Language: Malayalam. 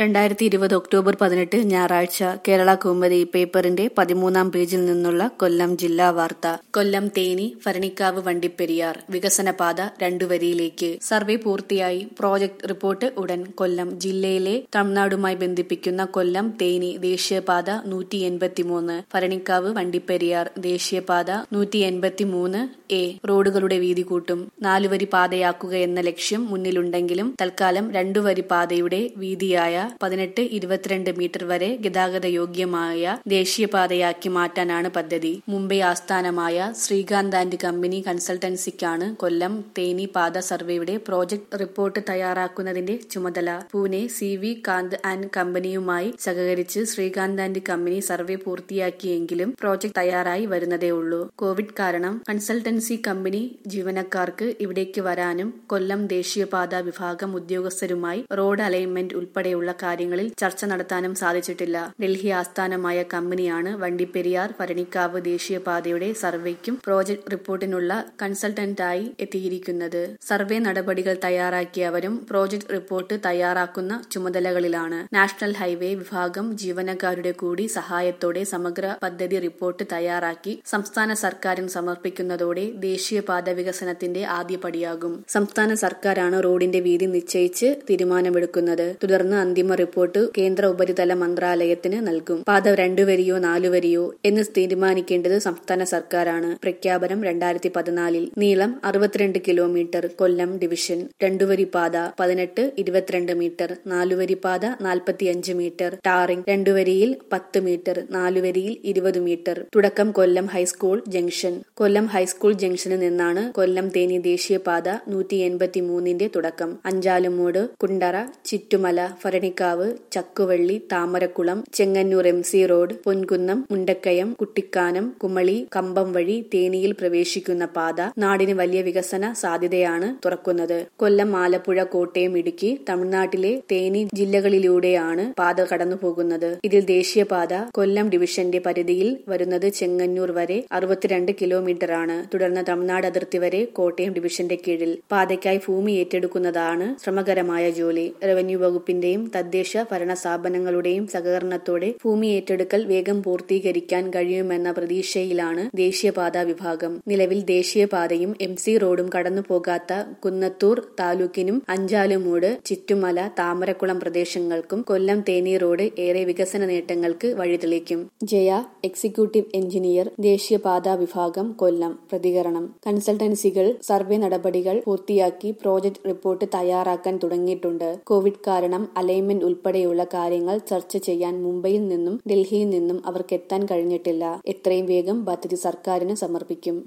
രണ്ടായിരത്തി ഇരുപത് ഒക്ടോബർ പതിനെട്ട് ഞായറാഴ്ച കേരള കൗമുദി പേപ്പറിന്റെ പതിമൂന്നാം പേജിൽ നിന്നുള്ള കൊല്ലം ജില്ലാ വാർത്ത കൊല്ലം തേനി ഭരണിക്കാവ് വണ്ടിപ്പെരിയാർ വികസനപാത രണ്ടുവരിയിലേക്ക് സർവേ പൂർത്തിയായി പ്രോജക്ട് റിപ്പോർട്ട് ഉടൻ കൊല്ലം ജില്ലയിലെ തമിഴ്നാടുമായി ബന്ധിപ്പിക്കുന്ന കൊല്ലം തേനി ദേശീയപാത നൂറ്റി എൺപത്തിമൂന്ന് ഭരണിക്കാവ് വണ്ടിപ്പെരിയാർ ദേശീയപാത നൂറ്റി എൺപത്തിമൂന്ന് എ റോഡുകളുടെ വീതി കൂട്ടും നാലുവരി പാതയാക്കുകയെന്ന ലക്ഷ്യം മുന്നിലുണ്ടെങ്കിലും തൽക്കാലം രണ്ടുവരി പാതയുടെ വീതിയായ പതിനെട്ട് ഇരുപത്തിരണ്ട് മീറ്റർ വരെ ഗതാഗത യോഗ്യമായ ദേശീയപാതയാക്കി മാറ്റാനാണ് പദ്ധതി മുംബൈ ആസ്ഥാനമായ ശ്രീകാന്ത് ആൻഡ് കമ്പനി കൺസൾട്ടൻസിക്കാണ് കൊല്ലം തേനി പാത സർവേയുടെ പ്രോജക്ട് റിപ്പോർട്ട് തയ്യാറാക്കുന്നതിന്റെ ചുമതല Pune C V Kanth and കമ്പനിയുമായി സഹകരിച്ച് ശ്രീകാന്ത് ആൻഡ് കമ്പനി സർവേ പൂർത്തിയാക്കിയെങ്കിലും പ്രോജക്ട് തയ്യാറായി വരുന്നതേ ഉള്ളൂ കോവിഡ് കാരണം കൺസൾട്ടൻസി കമ്പനി ജീവനക്കാർക്ക് ഇവിടേക്ക് വരാനും കൊല്ലം ദേശീയപാത വിഭാഗം ഉദ്യോഗസ്ഥരുമായി റോഡ് അലൈൻമെന്റ് ഉൾപ്പെടെയുള്ള കാര്യങ്ങളിൽ ചർച്ച നടത്താനും സാധിച്ചിട്ടില്ല ഡൽഹി ആസ്ഥാനമായ കമ്പനിയാണ് വണ്ടിപ്പെരിയാർ ഭരണിക്കാവ് ദേശീയപാതയുടെ സർവേക്കും പ്രോജക്ട് റിപ്പോർട്ടിനുള്ള കൺസൾട്ടന്റായി എത്തിയിരിക്കുന്നത് സർവേ നടപടികൾ തയ്യാറാക്കിയവരും പ്രോജക്ട് റിപ്പോർട്ട് തയ്യാറാക്കുന്ന ചുമതലകളിലാണ് നാഷണൽ ഹൈവേ വിഭാഗം ജീവനക്കാരുടെ കൂടി സഹായത്തോടെ സമഗ്ര പദ്ധതി റിപ്പോർട്ട് തയ്യാറാക്കി സംസ്ഥാന സർക്കാരിന് സമർപ്പിക്കുന്നതോടെ ദേശീയപാത വികസനത്തിന്റെ ആദ്യപടിയാകും സംസ്ഥാന സർക്കാരാണ് റോഡിന്റെ വീതി നിശ്ചയിച്ച് തീരുമാനമെടുക്കുന്നത് തുടർന്ന് അന്തിമ റിപ്പോർട്ട് കേന്ദ്ര ഉപരിതല മന്ത്രാലയത്തിന് നൽകും പാത രണ്ടുവരിയോ നാലുവരിയോ എന്ന് തീരുമാനിക്കേണ്ടത് സംസ്ഥാന സർക്കാരാണ് പ്രഖ്യാപനം രണ്ടായിരത്തി പതിനാലിൽ നീളം അറുപത്തിരണ്ട് കിലോമീറ്റർ കൊല്ലം ഡിവിഷൻ രണ്ടുവരി പാത പതിനെട്ട് ഇരുപത്തിരണ്ട് മീറ്റർ നാലുവരി പാത നാൽപ്പത്തിയഞ്ച് മീറ്റർ ടാറിംഗ് രണ്ടുവരിയിൽ പത്ത് മീറ്റർ നാലുവരിയിൽ ഇരുപത് മീറ്റർ തുടക്കം Kollam high school junction Kollam high school ജംഗ്ഷനിൽ നിന്നാണ് കൊല്ലം തേനി ദേശീയപാത നൂറ്റി എൺപത്തി മൂന്നിന്റെ തുടക്കം Anchalumoodu Kundara Chittumala Bharanikkavu Chakkuvally Thamarakkulam Chengannur M C road Ponkunnam Mundakkayam Kuttikkanam Kumily Kambam വഴി തേനിയിൽ പ്രവേശിക്കുന്ന പാത നാടിന് വലിയ വികസന സാധ്യതയാണ് തുറക്കുന്നത് കൊല്ലം ആലപ്പുഴ കോട്ടയം ഇടുക്കി തമിഴ്നാട്ടിലെ തേനി ജില്ലകളിലൂടെയാണ് പാത കടന്നു പോകുന്നത് ഇതിൽ ദേശീയപാത കൊല്ലം ഡിവിഷന്റെ പരിധിയിൽ വരുന്നത് ചെങ്ങന്നൂർ വരെ അറുപത്തിരണ്ട് കിലോമീറ്റർ ആണ് തുടർന്ന് തമിഴ്നാട് അതിർത്തി വരെ കോട്ടയം ഡിവിഷന്റെ കീഴിൽ പാതയ്ക്കായി ഭൂമി ഏറ്റെടുക്കുന്നതാണ് ശ്രമകരമായ ജോലി റവന്യൂ വകുപ്പിന്റെയും തദ്ദേശ ഭരണ സ്ഥാപനങ്ങളുടെയും സഹകരണത്തോടെ ഭൂമി ഏറ്റെടുക്കൽ വേഗം പൂർത്തീകരിക്കാൻ കഴിയുമെന്ന പ്രതീക്ഷയിലാണ് ദേശീയപാത വിഭാഗം നിലവിൽ ദേശീയപാതയും എം സി റോഡും കടന്നു പോകാത്ത കുന്നത്തൂർ താലൂക്കിനും അഞ്ചാലുമൂട് ചിറ്റുമല താമരക്കുളം പ്രദേശങ്ങൾക്കും കൊല്ലം തേനി റോഡ് ഏറെ വികസന നേട്ടങ്ങൾക്ക് വഴിതെളിക്കും ജയ എക്സിക്യൂട്ടീവ് എഞ്ചിനീയർ ദേശീയപാത വിഭാഗം കൊല്ലം പ്രതികരണം കൺസൾട്ടൻസികൾ സർവേ നടപടികൾ പൂർത്തിയാക്കി പ്രോജക്ട് റിപ്പോർട്ട് തയ്യാറാക്കാൻ തുടങ്ങിയിട്ടുണ്ട് കോവിഡ് കാരണം അലൈൻമെന്റ് ഉൾപ്പെടെയുള്ള കാര്യങ്ങൾ ചർച്ച ചെയ്യാൻ മുംബൈയിൽ നിന്നും ഡൽഹിയിൽ നിന്നും അവർക്ക് എത്താൻ കഴിഞ്ഞിട്ടില്ല എത്രയും വേഗം പദ്ധതി സർക്കാരിന് സമർപ്പിക്കും